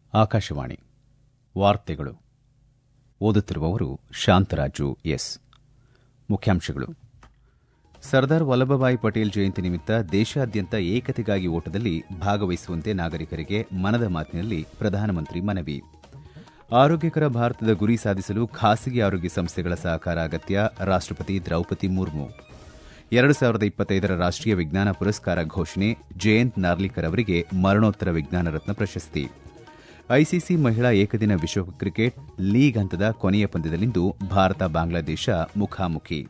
ಆಕಾಶವಾಣಿ ವಾರ್ತೆಗಳು ಓದುತ್ತಿರುವವರು ಶಾಂತರಾಜು ಎಸ್ ಮುಖ್ಯಾಂಶಗಳು ಸರ್ದಾರ್ ವಲ್ಲಭಭಾಯಿ ಪಟೇಲ್ ಜಯಂತಿ ನಿಮಿತ್ತ ದೇಶಾದ್ಯಂತ ಏಕತೆಗಾಗಿ ಓಟದಲ್ಲಿ ಭಾಗವಹಿಸುವಂತೆ ನಾಗರಿಕರಿಗೆ ಮನದ ಮಾತಿನಲ್ಲಿ ಪ್ರಧಾನಮಂತ್ರಿ ಮನವಿ ಆರೋಗ್ಯಕರ ಭಾರತದ ಗುರಿ ಸಾಧಿಸಲು ಖಾಸಗಿ ಆರೋಗ್ಯ ಸಂಸ್ಥೆಗಳ ಸಹಕಾರ ಅಗತ್ಯ ರಾಷ್ಟಪತಿ ದ್ರೌಪದಿ ಮುರ್ಮು ಎರಡು ಸಾವಿರದ ಇಪ್ಪತ್ತೈದರ ರಾಷ್ಟೀಯ ವಿಜ್ಞಾನ ಪುರಸ್ಕಾರ ಘೋಷಣೆ ಜಯಂತ್ ನಾರ್ಲಿಕರ್ ಅವರಿಗೆ ಮರಣೋತ್ತರ ವಿಜ್ಞಾನ ರತ್ನ ಪ್ರಶಸ್ತಿ ಐಸಿಸಿ ಮಹಿಳಾ ಏಕದಿನ ವಿಶ್ವಕಪ್ ಕ್ರಿಕೆಟ್ ಲೀಗ್ ಹಂತದ ಕೊನೆಯ ಪಂದ್ಯದಲ್ಲಿಂದು ಭಾರತ ಬಾಂಗ್ಲಾದೇಶ ಮುಖಾಮುಖಿ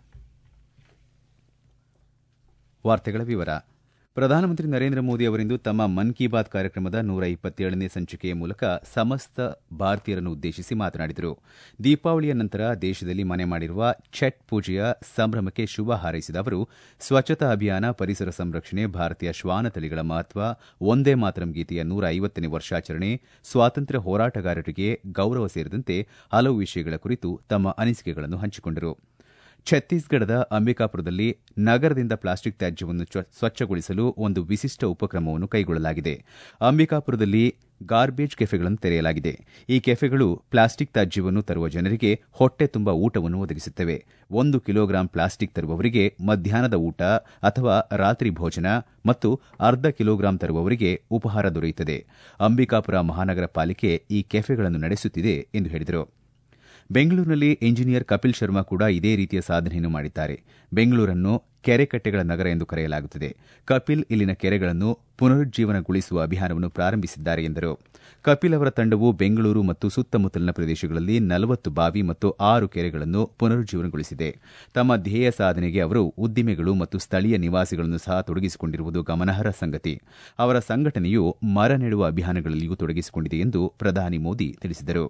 ವಾರ್ತೆಗಳ ವಿವರ ಪ್ರಧಾನಮಂತ್ರಿ ನರೇಂದ್ರ ಮೋದಿ ಅವರಿಂದು ತಮ್ಮ ಮನ್ ಕಿ ಬಾತ್ ಕಾರ್ಯಕ್ರಮದ ನೂರ ಇಪ್ಪತ್ತೇಳನೇ ಸಂಚಿಕೆಯ ಮೂಲಕ ಸಮಸ್ತ ಭಾರತೀಯರನ್ನು ಉದ್ದೇಶಿಸಿ ಮಾತನಾಡಿದರು ದೀಪಾವಳಿಯ ನಂತರ ದೇಶದಲ್ಲಿ ಮನೆ ಮಾಡಿರುವ ಛಟ್ ಪೂಜೆಯ ಸಂಭ್ರಮಕ್ಕೆ ಶುಭ ಹಾರೈಸಿದ ಅವರು ಸ್ವಚ್ಛತಾ ಅಭಿಯಾನ ಪರಿಸರ ಸಂರಕ್ಷಣೆ ಭಾರತೀಯ ಶ್ವಾನ ತಳಿಗಳ ಮಹತ್ವ ಒಂದೇ ಮಾತರಂ ಗೀತೆಯ ನೂರ ಐವತ್ತನೇ ವರ್ಷಾಚರಣೆ ಸ್ವಾತಂತ್ರ್ಯ ಹೋರಾಟಗಾರರಿಗೆ ಗೌರವ ಸೇರಿದಂತೆ ಹಲವು ವಿಷಯಗಳ ಕುರಿತು ತಮ್ಮ ಅನಿಸಿಕೆಗಳನ್ನು ಹಂಚಿಕೊಂಡರು ಛತ್ತೀಸ್ಗಢದ ಅಂಬಿಕಾಪುರದಲ್ಲಿ ನಗರದಿಂದ ಪ್ಲಾಸ್ಟಿಕ್ ತ್ಯಾಜ್ಯವನ್ನು ಸ್ವಚ್ಛಗೊಳಿಸಲು ಒಂದು ವಿಶಿಷ್ಟ ಉಪಕ್ರಮವನ್ನು ಕೈಗೊಳ್ಳಲಾಗಿದೆ ಅಂಬಿಕಾಪುರದಲ್ಲಿ ಗಾರ್ಬೇಜ್ ಕೆಫೆಗಳನ್ನು ತೆರೆಯಲಾಗಿದೆ ಈ ಕೆಫೆಗಳು ಪ್ಲಾಸ್ಟಿಕ್ ತ್ಯಾಜ್ಯವನ್ನು ತರುವ ಜನರಿಗೆ ಹೊಟ್ಟೆ ತುಂಬ ಊಟವನ್ನು ಒದಗಿಸುತ್ತವೆ ಒಂದು ಕಿಲೋಗ್ರಾಂ ಪ್ಲಾಸ್ಟಿಕ್ ತರುವವರಿಗೆ ಮಧ್ಯಾಹ್ನದ ಊಟ ಅಥವಾ ರಾತ್ರಿ ಭೋಜನ ಮತ್ತು ಅರ್ಧ ಕಿಲೋಗ್ರಾಂ ತರುವವರಿಗೆ ಉಪಹಾರ ದೊರೆಯುತ್ತದೆ ಅಂಬಿಕಾಪುರ ಮಹಾನಗರ ಪಾಲಿಕೆ ಈ ಕೆಫೆಗಳನ್ನು ನಡೆಸುತ್ತಿದೆ ಎಂದು ಹೇಳಿದರು ಬೆಂಗಳೂರಿನಲ್ಲಿ ಇಂಜಿನಿಯರ್ ಕಪಿಲ್ ಶರ್ಮಾ ಕೂಡ ಇದೇ ರೀತಿಯ ಸಾಧನೆಯನ್ನು ಮಾಡಿದ್ದಾರೆ ಬೆಂಗಳೂರನ್ನು ಕೆರೆಕಟ್ಟೆಗಳ ನಗರ ಎಂದು ಕರೆಯಲಾಗುತ್ತದೆ ಕಪಿಲ್ ಇಲ್ಲಿನ ಕೆರೆಗಳನ್ನು ಪುನರುಜ್ಜೀವನಗೊಳಿಸುವ ಅಭಿಯಾನವನ್ನು ಪ್ರಾರಂಭಿಸಿದ್ದಾರೆ ಎಂದರು ಕಪಿಲ್ ಅವರ ತಂಡವು ಬೆಂಗಳೂರು ಮತ್ತು ಸುತ್ತಮುತ್ತಲಿನ ಪ್ರದೇಶಗಳಲ್ಲಿ ನಲವತ್ತು ಬಾವಿ ಮತ್ತು ಆರು ಕೆರೆಗಳನ್ನು ಪುನರುಜ್ಜೀವನಗೊಳಿಸಿದೆ ತಮ್ಮ ಧ್ಯೇಯ ಸಾಧನೆಗೆ ಅವರು ಉದ್ದಿಮೆಗಳು ಮತ್ತು ಸ್ಥಳೀಯ ನಿವಾಸಿಗಳನ್ನು ಸಹ ತೊಡಗಿಸಿಕೊಂಡಿರುವುದು ಗಮನಾರ್ಹ ಸಂಗತಿ ಅವರ ಸಂಘಟನೆಯು ಮರ ನೆಡುವ ಅಭಿಯಾನಗಳಲ್ಲಿಯೂ ತೊಡಗಿಸಿಕೊಂಡಿದೆ ಎಂದು ಪ್ರಧಾನಿ ಮೋದಿ ತಿಳಿಸಿದರು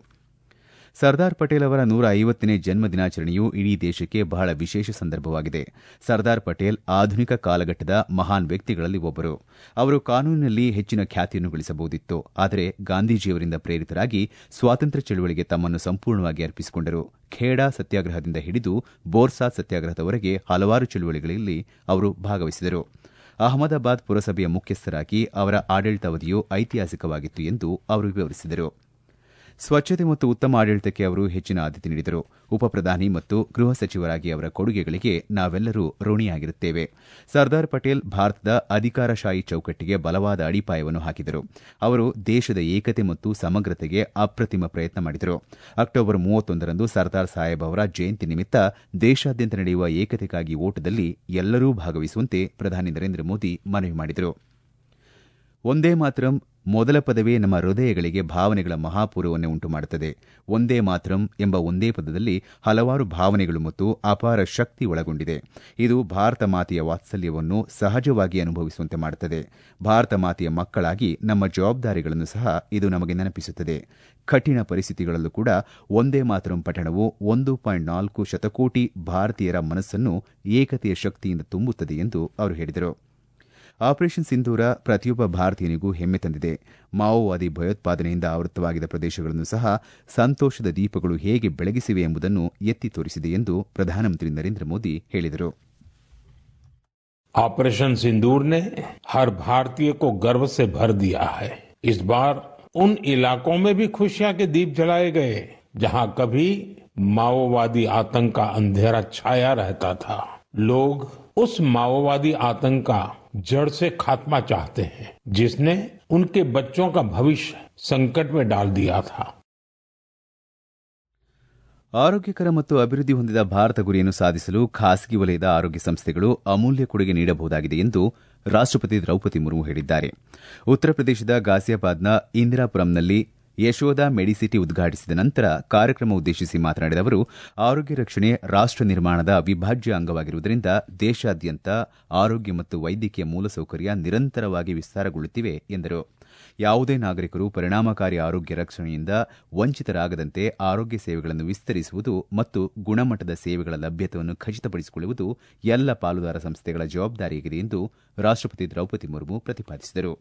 ಸರ್ದಾರ್ ಪಟೇಲ್ ಅವರ ನೂರ ಐವತ್ತನೇ ಜನ್ಮ ದಿನಾಚರಣೆಯು ಇಡೀ ದೇಶಕ್ಕೆ ಬಹಳ ವಿಶೇಷ ಸಂದರ್ಭವಾಗಿದೆ ಸರ್ದಾರ್ ಪಟೇಲ್ ಆಧುನಿಕ ಕಾಲಘಟ್ಟದ ಮಹಾನ್ ವ್ಯಕ್ತಿಗಳಲ್ಲಿ ಒಬ್ಬರು ಅವರು ಕಾನೂನಿನಲ್ಲಿ ಹೆಚ್ಚಿನ ಖ್ಯಾತಿಯನ್ನು ಗಳಿಸಬಹುದಿತ್ತು ಆದರೆ ಗಾಂಧೀಜಿಯವರಿಂದ ಪ್ರೇರಿತರಾಗಿ ಸ್ವಾತಂತ್ರ್ಯ ಚಳವಳಿಗೆ ತಮ್ಮನ್ನು ಸಂಪೂರ್ಣವಾಗಿ ಅರ್ಪಿಸಿಕೊಂಡರು ಖೇಡಾ ಸತ್ಯಾಗ್ರಹದಿಂದ ಹಿಡಿದು ಬೋರ್ಸಾದ್ ಸತ್ಯಾಗ್ರಹದವರೆಗೆ ಹಲವಾರು ಚಳವಳಿಗಳಲ್ಲಿ ಅವರು ಭಾಗವಹಿಸಿದರು ಅಹಮದಾಬಾದ್ ಪುರಸಭೆಯ ಮುಖ್ಯಸ್ಥರಾಗಿ ಅವರ ಆಡಳಿತಾವಧಿಯು ಐತಿಹಾಸಿಕವಾಗಿತ್ತು ಎಂದು ಅವರು ವಿವರಿಸಿದರು ಸ್ವಚ್ಛತೆ ಮತ್ತು ಉತ್ತಮ ಆಡಳಿತಕ್ಕೆ ಅವರು ಹೆಚ್ಚಿನ ಆದ್ಯತೆ ನೀಡಿದರು ಉಪಪ್ರಧಾನಿ ಮತ್ತು ಗೃಹ ಸಚಿವರಾಗಿ ಅವರ ಕೊಡುಗೆಗಳಿಗೆ ನಾವೆಲ್ಲರೂ ಋಣಿಯಾಗಿರುತ್ತೇವೆ ಸರ್ದಾರ್ ಪಟೇಲ್ ಭಾರತದ ಅಧಿಕಾರಶಾಹಿ ಚೌಕಟ್ಟಿಗೆ ಬಲವಾದ ಅಡಿಪಾಯವನ್ನು ಹಾಕಿದರು ಅವರು ದೇಶದ ಏಕತೆ ಮತ್ತು ಸಮಗ್ರತೆಗೆ ಅಪ್ರತಿಮ ಪ್ರಯತ್ನ ಮಾಡಿದರು ಅಕ್ಟೋಬರ್ ಮೂವತ್ತೊಂದರಂದು ಸರ್ದಾರ್ ಸಾಹೇಬ್ ಅವರ ಜಯಂತಿ ನಿಮಿತ್ತ ದೇಶಾದ್ಯಂತ ನಡೆಯುವ ಏಕತೆಗಾಗಿ ಓಟದಲ್ಲಿ ಎಲ್ಲರೂ ಭಾಗವಹಿಸುವಂತೆ ಪ್ರಧಾನಿ ನರೇಂದ್ರ ಮೋದಿ ಮನವಿ ಮಾಡಿದರು ಒಂದೇ ಮಾತರಂ ಮೊದಲ ಪದವೇ ನಮ್ಮ ಹೃದಯಗಳಿಗೆ ಭಾವನೆಗಳ ಮಹಾಪೂರವನ್ನೇ ಉಂಟು ಮಾಡುತ್ತದೆ ಒಂದೇ ಮಾತರಂ ಎಂಬ ಒಂದೇ ಪದದಲ್ಲಿ ಹಲವಾರು ಭಾವನೆಗಳು ಮತ್ತು ಅಪಾರ ಶಕ್ತಿ ಒಳಗೊಂಡಿದೆ ಇದು ಭಾರತ ಮಾತೆಯ ವಾತ್ಸಲ್ಯವನ್ನು ಸಹಜವಾಗಿ ಅನುಭವಿಸುವಂತೆ ಮಾಡುತ್ತದೆ ಭಾರತ ಮಾತೆಯ ಮಕ್ಕಳಾಗಿ ನಮ್ಮ ಜವಾಬ್ದಾರಿಗಳನ್ನು ಸಹ ಇದು ನಮಗೆ ನೆನಪಿಸುತ್ತದೆ ಕಠಿಣ ಪರಿಸ್ಥಿತಿಗಳಲ್ಲೂ ಕೂಡ ಒಂದೇ ಮಾತರಂ ಪಠಣವು ಒಂದು ಪಾಯಿಂಟ್ ನಾಲ್ಕು ಶತಕೋಟಿ ಭಾರತೀಯರ ಮನಸ್ಸನ್ನು ಏಕತೆಯ ಶಕ್ತಿಯಿಂದ ತುಂಬುತ್ತದೆ ಎಂದು ಅವರು ಹೇಳಿದರು ಆಪರೇಷನ್ ಸಿಂಧೂರ ಪ್ರತಿಯೊಬ್ಬ ಭಾರತೀಯನಿಗೂ ಹೆಮ್ಮೆ ತಂದಿದೆ ಮಾವೋವಾದಿ ಭಯೋತ್ಪಾದನೆಯಿಂದ ಆವೃತವಾಗಿದ್ದ ಪ್ರದೇಶಗಳನ್ನು ಸಹ ಸಂತೋಷದ ದೀಪಗಳು ಹೇಗೆ ಬೆಳಗಿಸಿವೆ ಎಂಬುದನ್ನು ಎತ್ತಿ ತೋರಿಸಿದೆ ಎಂದು ಪ್ರಧಾನಮಂತ್ರಿ ನರೇಂದ್ರ ಮೋದಿ ಹೇಳಿದರು ऑपरेशन सिंदूर ने हर भारतीय को गर्व से भर दिया है इस बार उन इलाकों में भी खुशियां के दीप जलाए गए जहां कभी माओवादी आतंक का अंधेरा छाया रहता था लोग उस माओवादी आतंक का जड़ से खात्मा चाहते हैं जिसने उनके बच्चों का भविष्य संकट में डाल दिया था ಆರೋಗ್ಯಕರ ಮತ್ತು ಅಭಿವೃದ್ಧಿ ಹೊಂದಿದ ಭಾರತ ಗುರಿಯನ್ನು ಸಾಧಿಸಲು ಖಾಸಗಿ ವಲಯದ ಆರೋಗ್ಯ ಸಂಸ್ಥೆಗಳು ಅಮೂಲ್ಯ ಕೊಡುಗೆ ನೀಡಬಹುದಾಗಿದೆ ಎಂದು ರಾಷ್ಟಪತಿ ದ್ರೌಪದಿ ಮುರ್ಮು ಹೇಳಿದ್ದಾರೆ ಉತ್ತರ ಪ್ರದೇಶದ ಗಾಜಿಯಾಬಾದ್ನ ಇಂದಿರಾಪುರಂನಲ್ಲಿ ಯಶೋಧ ಮೆಡಿಸಿಟಿ ಉದ್ಘಾಟಿಸಿದ ನಂತರ ಕಾರ್ಯಕ್ರಮ ಉದ್ದೇಶಿಸಿ ಮಾತನಾಡಿದ ಅವರು ಆರೋಗ್ಯ ರಕ್ಷಣೆ ರಾಷ್ಟ ನಿರ್ಮಾಣದ ಅವಿಭಾಜ್ಯ ಅಂಗವಾಗಿರುವುದರಿಂದ ದೇಶಾದ್ಯಂತ ಆರೋಗ್ಯ ಮತ್ತು ವೈದ್ಯಕೀಯ ಮೂಲಸೌಕರ್ಯ ನಿರಂತರವಾಗಿ ವಿಸ್ತಾರಗೊಳ್ಳುತ್ತಿವೆ ಎಂದರು ಯಾವುದೇ ನಾಗರಿಕರು ಪರಿಣಾಮಕಾರಿ ಆರೋಗ್ಯ ರಕ್ಷಣೆಯಿಂದ ವಂಚಿತರಾಗದಂತೆ ಆರೋಗ್ಯ ಸೇವೆಗಳನ್ನು ವಿಸ್ತರಿಸುವುದು ಮತ್ತು ಗುಣಮಟ್ಟದ ಸೇವೆಗಳ ಲಭ್ಯತೆಯನ್ನು ಖಚಿತಪಡಿಸಿಕೊಳ್ಳುವುದು ಎಲ್ಲ ಪಾಲುದಾರ ಸಂಸ್ಥೆಗಳ ಜವಾಬ್ದಾರಿಯಾಗಿದೆ ಎಂದು ರಾಷ್ಟಪತಿ ದ್ರೌಪದಿ ಮುರ್ಮು ಪ್ರತಿಪಾದಿಸಿದರು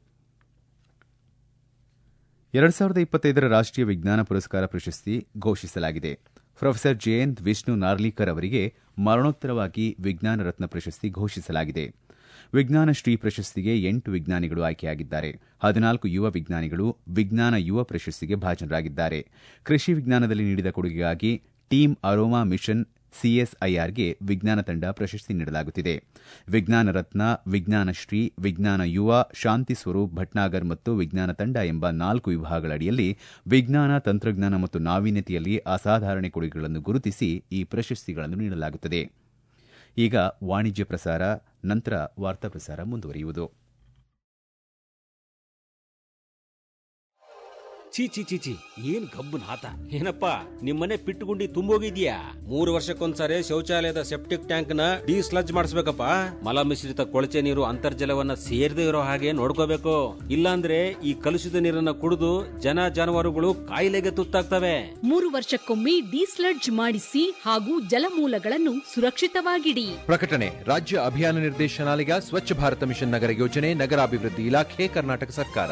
ಎರಡು ಸಾವಿರದ ಇಪ್ಪತ್ತೈದರ ರಾಷ್ಟೀಯ ವಿಜ್ಞಾನ ಪುರಸ್ಕಾರ ಪ್ರಶಸ್ತಿ ಘೋಷಿಸಲಾಗಿದೆ ಪ್ರೊಫೆಸರ್ ಜಯಂತ್ ವಿಷ್ಣು ನಾರ್ಲಿಕರ್ ಅವರಿಗೆ ಮರಣೋತ್ತರವಾಗಿ ವಿಜ್ಞಾನ ರತ್ನ ಪ್ರಶಸ್ತಿ ಘೋಷಿಸಲಾಗಿದೆ ವಿಜ್ಞಾನ ಶ್ರೀ ಪ್ರಶಸ್ತಿಗೆ ಎಂಟು ವಿಜ್ಞಾನಿಗಳು ಆಯ್ಕೆಯಾಗಿದ್ದಾರೆ ಹದಿನಾಲ್ಕು ಯುವ ವಿಜ್ಞಾನಿಗಳು ವಿಜ್ಞಾನ ಯುವ ಪ್ರಶಸ್ತಿಗೆ ಭಾಜನರಾಗಿದ್ದಾರೆ ಕೃಷಿ ವಿಜ್ಞಾನದಲ್ಲಿ ನೀಡಿದ ಕೊಡುಗೆಗಾಗಿ ಟೀಮ್ ಅರೋಮಾ ಮಿಷನ್ ಸಿಎಸ್ಐಆರ್ಗೆ ವಿಜ್ಞಾನ ತಂಡ ಪ್ರಶಸ್ತಿ ನೀಡಲಾಗುತ್ತಿದೆ ವಿಜ್ಞಾನ ರತ್ನ ವಿಜ್ಞಾನ ಶ್ರೀ ವಿಜ್ಞಾನ ಯುವ ಶಾಂತಿ ಸ್ವರೂಪ್ ಭಟ್ನಾಗರ್ ಮತ್ತು ವಿಜ್ಞಾನ ತಂಡ ಎಂಬ ನಾಲ್ಕು ವಿಭಾಗಗಳ ಅಡಿಯಲ್ಲಿ ವಿಜ್ಞಾನ ತಂತ್ರಜ್ಞಾನ ಮತ್ತು ನಾವೀನ್ಯತೆಯಲ್ಲಿ ಅಸಾಧಾರಣ ಕೊಡುಗೆಗಳನ್ನು ಗುರುತಿಸಿ ಈ ಪ್ರಶಸ್ತಿಗಳನ್ನು ನೀಡಲಾಗುತ್ತದೆ ಈಗ ವಾಣಿಜ್ಯ ಪ್ರಸಾರ ನಂತರ ವಾರ್ತಾ ಪ್ರಸಾರ ಮುಂದುವರಿಯುವುದು ಚೀ ಚಿ ಚಿ ಚಿ ಏನ್ ಗಬ್ಬು ನಾತ ಏನಪ್ಪ ನಿಮ್ಮನೆ ಪಿಟ್ಟುಗುಂಡಿ ತುಂಬೋಗಿದ್ಯಾ ಮೂರು ವರ್ಷಕ್ಕೊಂದ್ಸರಿ ಶೌಚಾಲಯದ ಸೆಪ್ಟಿಕ್ ಟ್ಯಾಂಕ್ ನ ಡಿಸ್ಲಜ್ ಮಾಡಿಸ್ಬೇಕಪ್ಪ ಮಲ ಮಿಶ್ರಿತ ಕೊಳಚೆ ನೀರು ಅಂತರ್ಜಲವನ್ನ ಸೇರದೆ ಇರೋ ಹಾಗೆ ನೋಡ್ಕೋಬೇಕು ಇಲ್ಲಾಂದ್ರೆ ಈ ಕಲುಷಿತ ನೀರನ್ನ ಕುಡಿದು ಜನ ಜಾನುವಾರುಗಳು ಕಾಯಿಲೆಗೆ ತುತ್ತಾಗ್ತವೆ ಮೂರು ವರ್ಷಕ್ಕೊಮ್ಮೆ ಡಿಸ್ಲಡ್ಜ್ ಮಾಡಿಸಿ ಹಾಗೂ ಜಲಮೂಲಗಳನ್ನು ಸುರಕ್ಷಿತವಾಗಿಡಿ ಪ್ರಕಟಣೆ ರಾಜ್ಯ ಅಭಿಯಾನ ನಿರ್ದೇಶನಾಲಯ ಸ್ವಚ್ಛ ಭಾರತ ಮಿಷನ್ ನಗರ ಯೋಜನೆ ನಗರಾಭಿವೃದ್ಧಿ ಇಲಾಖೆ ಕರ್ನಾಟಕ ಸರ್ಕಾರ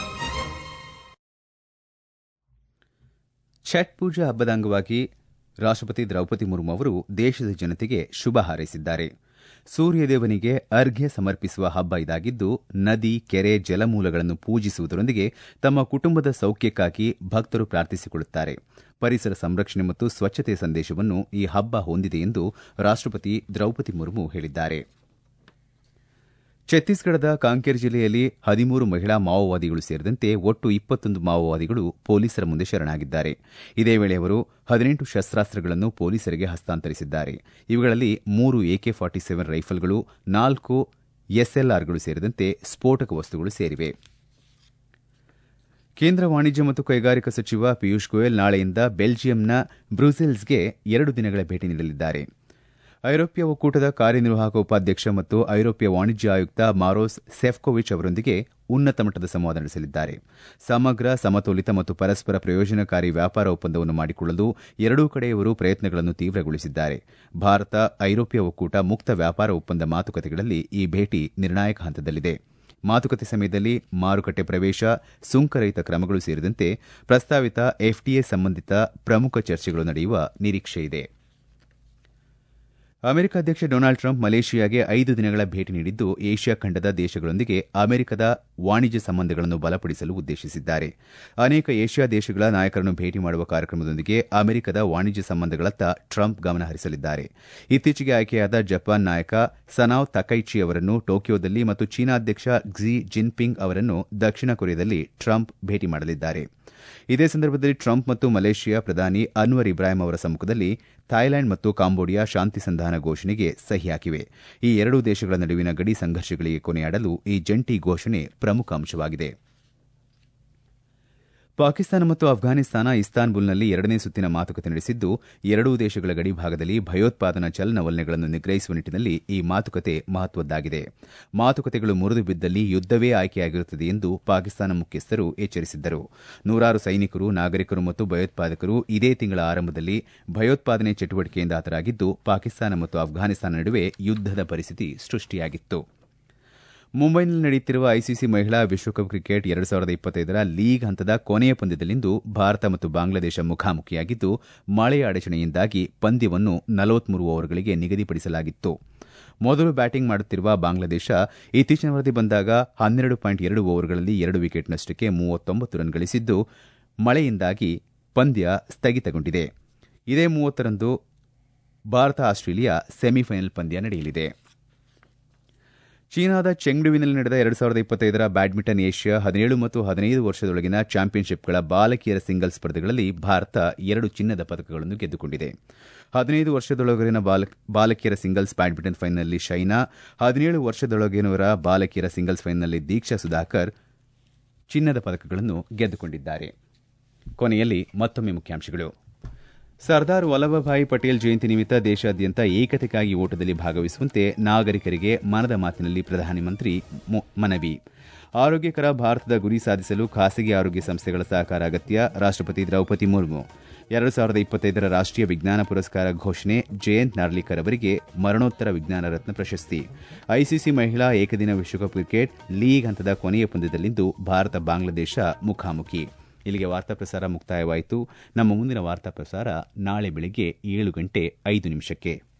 ಛಟ್ ಪೂಜಾ ಹಬ್ಬದ ಅಂಗವಾಗಿ ರಾಷ್ಟಪತಿ ದ್ರೌಪದಿ ಮುರ್ಮು ಅವರು ದೇಶದ ಜನತೆಗೆ ಶುಭ ಹಾರೈಸಿದ್ದಾರೆ ಸೂರ್ಯದೇವನಿಗೆ ಅರ್ಘ್ಯ ಸಮರ್ಪಿಸುವ ಹಬ್ಬ ಇದಾಗಿದ್ದು ನದಿ ಕೆರೆ ಜಲಮೂಲಗಳನ್ನು ಪೂಜಿಸುವುದರೊಂದಿಗೆ ತಮ್ಮ ಕುಟುಂಬದ ಸೌಖ್ಯಕ್ಕಾಗಿ ಭಕ್ತರು ಪ್ರಾರ್ಥಿಸಿಕೊಳ್ಳುತ್ತಾರೆ ಪರಿಸರ ಸಂರಕ್ಷಣೆ ಮತ್ತು ಸ್ವಚ್ಛತೆ ಸಂದೇಶವನ್ನು ಈ ಹಬ್ಬ ಹೊಂದಿದೆ ಎಂದು ರಾಷ್ಟಪತಿ ದ್ರೌಪದಿ ಮುರ್ಮು ಹೇಳಿದ್ದಾರೆ ಛತ್ತೀಸ್ಗಢದ ಕಾಂಕೇರ್ ಜಿಲ್ಲೆಯಲ್ಲಿ ಹದಿಮೂರು ಮಹಿಳಾ ಮಾವೋವಾದಿಗಳು ಸೇರಿದಂತೆ ಒಟ್ಟು ಇಪ್ಪತ್ತೊಂದು ಮಾವೋವಾದಿಗಳು ಪೊಲೀಸರ ಮುಂದೆ ಶರಣಾಗಿದ್ದಾರೆ ಇದೇ ವೇಳೆ ಅವರು ಹದಿನೆಂಟು ಶಸ್ತಾಸ್ತ್ರಗಳನ್ನು ಪೊಲೀಸರಿಗೆ ಹಸ್ತಾಂತರಿಸಿದ್ದಾರೆ ಇವುಗಳಲ್ಲಿ ಮೂರು ಎಕೆ ಫಾರ್ಟಿ ಸೆವೆನ್ ರೈಫಲ್ಗಳು ನಾಲ್ಕು ಎಸ್ಎಲ್ಆರ್ಗಳು ಸೇರಿದಂತೆ ಸ್ಫೋಟಕ ವಸ್ತುಗಳು ಸೇರಿವೆ ಕೇಂದ್ರ ವಾಣಿಜ್ಯ ಮತ್ತು ಕೈಗಾರಿಕಾ ಸಚಿವ ಪಿಯೂಷ್ ಗೋಯಲ್ ನಾಳೆಯಿಂದ ಬೆಲ್ಜಿಯಂನ ಬ್ರುಸೆಲ್ಸ್ಗೆ ಎರಡು ದಿನಗಳ ಭೇಟಿ ನೀಡಲಿದ್ದಾರೆ ಐರೋಪ್ಯ ಒಕ್ಕೂಟದ ಕಾರ್ಯನಿರ್ವಾಹಕ ಉಪಾಧ್ಯಕ್ಷ ಮತ್ತು ಐರೋಪ್ಯ ವಾಣಿಜ್ಯ ಆಯುಕ್ತ ಮಾರೋಸ್ ಸೆಫ್ಕೋವಿಚ್ ಅವರೊಂದಿಗೆ ಉನ್ನತ ಮಟ್ಟದ ಸಂವಾದ ನಡೆಸಲಿದ್ದಾರೆ ಸಮಗ್ರ ಸಮತೋಲಿತ ಮತ್ತು ಪರಸ್ಪರ ಪ್ರಯೋಜನಕಾರಿ ವ್ಯಾಪಾರ ಒಪ್ಪಂದವನ್ನು ಮಾಡಿಕೊಳ್ಳಲು ಎರಡೂ ಕಡೆಯವರು ಪ್ರಯತ್ನಗಳನ್ನು ತೀವ್ರಗೊಳಿಸಿದ್ದಾರೆ ಭಾರತ ಐರೋಪ್ಯ ಒಕ್ಕೂಟ ಮುಕ್ತ ವ್ಯಾಪಾರ ಒಪ್ಪಂದ ಮಾತುಕತೆಗಳಲ್ಲಿ ಈ ಭೇಟಿ ನಿರ್ಣಾಯಕ ಹಂತದಲ್ಲಿದೆ ಮಾತುಕತೆ ಸಮಯದಲ್ಲಿ ಮಾರುಕಟ್ಟೆ ಪ್ರವೇಶ ಸುಂಕರಹಿತ ಕ್ರಮಗಳು ಸೇರಿದಂತೆ ಪ್ರಸ್ತಾವಿತ ಎಫ್ಟಿಎ ಸಂಬಂಧಿತ ಪ್ರಮುಖ ಚರ್ಚೆಗಳು ನಡೆಯುವ ನಿರೀಕ್ಷೆಯಿದೆ ಅಮೆರಿಕ ಅಧ್ಯಕ್ಷ ಡೊನಾಲ್ಡ್ ಟ್ರಂಪ್ ಮಲೇಷಿಯಾಗೆ ಐದು ದಿನಗಳ ಭೇಟಿ ನೀಡಿದ್ದು ಏಷ್ಯಾ ಖಂಡದ ದೇಶಗಳೊಂದಿಗೆ ಅಮೆರಿಕದ ವಾಣಿಜ್ಯ ಸಂಬಂಧಗಳನ್ನು ಬಲಪಡಿಸಲು ಉದ್ದೇಶಿಸಿದ್ದಾರೆ ಅನೇಕ ಏಷ್ಯಾ ದೇಶಗಳ ನಾಯಕರನ್ನು ಭೇಟಿ ಮಾಡುವ ಕಾರ್ಯಕ್ರಮದೊಂದಿಗೆ ಅಮೆರಿಕದ ವಾಣಿಜ್ಯ ಸಂಬಂಧಗಳತ್ತ ಟ್ರಂಪ್ ಗಮನ ಹರಿಸಲಿದ್ದಾರೆ ಇತ್ತೀಚೆಗೆ ಆಯ್ಕೆಯಾದ ಜಪಾನ್ ನಾಯಕ ಸನಾವ್ ತಕೈಚಿ ಅವರನ್ನು ಟೋಕಿಯೋದಲ್ಲಿ ಮತ್ತು ಚೀನಾ ಅಧ್ಯಕ್ಷ ಕ್ಸಿ ಜಿನ್ಪಿಂಗ್ ಅವರನ್ನು ದಕ್ಷಿಣ ಕೊರಿಯಾದಲ್ಲಿ ಟ್ರಂಪ್ ಭೇಟಿ ಮಾಡಲಿದ್ದಾರೆ ಇದೇ ಸಂದರ್ಭದಲ್ಲಿ ಟ್ರಂಪ್ ಮತ್ತು ಮಲೇಷಿಯಾ ಪ್ರಧಾನಿ ಅನ್ವರ್ ಇಬ್ರಾಹಿಂ ಅವರ ಸಮ್ಮುಖದಲ್ಲಿ ಥಾಯ್ಲೆಂಡ್ ಮತ್ತು ಕಾಂಬೋಡಿಯಾ ಶಾಂತಿ ಸಂಧಾನ ಘೋಷಣೆಗೆ ಸಹಿ ಹಾಕಿವೆ ಈ ಎರಡೂ ದೇಶಗಳ ನಡುವಿನ ಗಡಿ ಸಂಘರ್ಷಗಳಿಗೆ ಕೊನೆಯಾಡಲು ಈ ಜಂಟಿ ಘೋಷಣೆ ಪ್ರಮುಖ ಅಂಶವಾಗಿದೆ ಪಾಕಿಸ್ತಾನ ಮತ್ತು ಅಫ್ಘಾನಿಸ್ತಾನ ಇಸ್ತಾನ್ಬುಲ್ನಲ್ಲಿ ಎರಡನೇ ಸುತ್ತಿನ ಮಾತುಕತೆ ನಡೆಸಿದ್ದು ಎರಡೂ ದೇಶಗಳ ಗಡಿ ಭಾಗದಲ್ಲಿ ಭಯೋತ್ಪಾದನಾ ಚಲನವಲನಗಳನ್ನು ನಿಗ್ರಹಿಸುವ ನಿಟ್ಟಿನಲ್ಲಿ ಈ ಮಾತುಕತೆ ಮಹತ್ವದ್ದಾಗಿದೆ ಮಾತುಕತೆಗಳು ಮುರಿದು ಬಿದ್ದಲ್ಲಿ ಯುದ್ದವೇ ಆಯ್ಕೆಯಾಗಿರುತ್ತದೆ ಎಂದು ಪಾಕಿಸ್ತಾನ ಮುಖ್ಯಸ್ಥರು ಎಚ್ಚರಿಸಿದ್ದರು ನೂರಾರು ಸೈನಿಕರು ನಾಗರಿಕರು ಮತ್ತು ಭಯೋತ್ಪಾದಕರು ಇದೇ ತಿಂಗಳ ಆರಂಭದಲ್ಲಿ ಭಯೋತ್ಪಾದನೆ ಚಟುವಟಿಕೆಯಿಂದ ಹತರಾಗಿದ್ದು ಪಾಕಿಸ್ತಾನ ಮತ್ತು ಅಫ್ಘಾನಿಸ್ತಾನ ನಡುವೆ ಯುದ್ದದ ಪರಿಸ್ಥಿತಿ ಸೃಷ್ಟಿಯಾಗಿತ್ತು ಮುಂಬೈನಲ್ಲಿ ನಡೆಯುತ್ತಿರುವ ಐಸಿಸಿ ಮಹಿಳಾ ವಿಶ್ವಕಪ್ ಕ್ರಿಕೆಟ್ ಎರಡು ಸಾವಿರದ ಇಪ್ಪತ್ತೈದರ ಲೀಗ್ ಹಂತದ ಕೊನೆಯ ಪಂದ್ಯದಲ್ಲಿಂದು ಭಾರತ ಮತ್ತು ಬಾಂಗ್ಲಾದೇಶ ಮುಖಾಮುಖಿಯಾಗಿದ್ದು ಮಳೆಯ ಅಡಚಣೆಯಿಂದಾಗಿ ಪಂದ್ಯವನ್ನು ನಲವತ್ಮೂರು ಓವರ್ಗಳಿಗೆ ನಿಗದಿಪಡಿಸಲಾಗಿತ್ತು ಮೊದಲು ಬ್ಯಾಟಿಂಗ್ ಮಾಡುತ್ತಿರುವ ಬಾಂಗ್ಲಾದೇಶ ಇತ್ತೀಚಿನ ವರದಿ ಬಂದಾಗ ಹನ್ನೆರಡು ಪಾಯಿಂಟ್ ಎರಡು ಓವರ್ಗಳಲ್ಲಿ ಎರಡು ವಿಕೆಟ್ ನಷ್ಟಕ್ಕೆ ಮೂವತ್ತೊಂಬತ್ತು ರನ್ ಗಳಿಸಿದ್ದು ಮಳೆಯಿಂದಾಗಿ ಪಂದ್ಯ ಸ್ಥಗಿತಗೊಂಡಿದೆ ಇದೇ ಮೂವತ್ತರಂದು ಭಾರತ ಆಸ್ಟ್ರೇಲಿಯಾ ಸೆಮಿಫೈನಲ್ ಪಂದ್ಯ ನಡೆಯಲಿದೆ ಚೀನಾದ ಚೆಂಗ್ಡುವಿನಲ್ಲಿ ನಡೆದ ಎರಡು ಸಾವಿರದ ಇಪ್ಪತ್ತೈದರ ಬ್ಯಾಡ್ಮಿಂಟನ್ ಏಷ್ಯಾ ಹದಿನೇಳು ಮತ್ತು ಹದಿನೈದು ವರ್ಷದೊಳಗಿನ ಚಾಂಪಿಯನ್ಶಿಪ್ಗಳ ಬಾಲಕಿಯರ ಸಿಂಗಲ್ಸ್ ಸ್ಪರ್ಧೆಗಳಲ್ಲಿ ಭಾರತ ಎರಡು ಚಿನ್ನದ ಪದಕಗಳನ್ನು ಗೆದ್ದುಕೊಂಡಿದೆ ಹದಿನೈದು ವರ್ಷದೊಳಗಿನ ಬಾಲಕಿಯರ ಸಿಂಗಲ್ಸ್ ಬ್ಯಾಡ್ಮಿಂಟನ್ ಫೈನಲ್ನಲ್ಲಿ ಶೈನಾ ಹದಿನೇಳು ವರ್ಷದೊಳಗಿನವರ ಬಾಲಕಿಯರ ಸಿಂಗಲ್ಸ್ ಫೈನಲ್ನಲ್ಲಿ ದೀಕ್ಷಾ ಸುಧಾಕರ್ ಚಿನ್ನದ ಪದಕಗಳನ್ನು ಗೆದ್ದುಕೊಂಡಿದ್ದಾರೆ ಕೊನೆಯಲ್ಲಿ ಮತ್ತೊಮ್ಮೆ ಮುಖ್ಯಾಂಶಗಳು ಸರ್ದಾರ್ ವಲ್ಲಭಭಾಯಿ ಪಟೇಲ್ ಜಯಂತಿ ನಿಮಿತ್ತ ದೇಶಾದ್ಯಂತ ಏಕತೆಗಾಗಿ ಓಟದಲ್ಲಿ ಭಾಗವಹಿಸುವಂತೆ ನಾಗರಿಕರಿಗೆ ಮನದ ಮಾತಿನಲ್ಲಿ ಪ್ರಧಾನಮಂತ್ರಿ ಮನವಿ ಆರೋಗ್ಯಕರ ಭಾರತದ ಗುರಿ ಸಾಧಿಸಲು ಖಾಸಗಿ ಆರೋಗ್ಯ ಸಂಸ್ಥೆಗಳ ಸಹಕಾರ ಅಗತ್ಯ ರಾಷ್ಟಪತಿ ದ್ರೌಪದಿ ಮುರ್ಮು ಎರಡು ಸಾವಿರದ ಇಪ್ಪತ್ತೈದರ ರಾಷ್ಟೀಯ ವಿಜ್ಞಾನ ಪುರಸ್ಕಾರ ಘೋಷಣೆ ಜಯಂತ್ ನಾರ್ಲಿಕರ್ ಅವರಿಗೆ ಮರಣೋತ್ತರ ವಿಜ್ಞಾನ ರತ್ನ ಪ್ರಶಸ್ತಿ ಐಸಿಸಿ ಮಹಿಳಾ ಏಕದಿನ ವಿಶ್ವಕಪ್ ಕ್ರಿಕೆಟ್ ಲೀಗ್ ಹಂತದ ಕೊನೆಯ ಪಂದ್ಯದಲ್ಲಿಂದು ಭಾರತ ಬಾಂಗ್ಲಾದೇಶ ಮುಖಾಮುಖಿ ಇಲ್ಲಿಗೆ ವಾರ್ತಾ ಪ್ರಸಾರ ಮುಕ್ತಾಯವಾಯಿತು ನಮ್ಮ ಮುಂದಿನ ವಾರ್ತಾ ಪ್ರಸಾರ ನಾಳೆ ಬೆಳಗ್ಗೆ ಏಳು ಗಂಟೆ ಐದು ನಿಮಿಷಕ್ಕೆ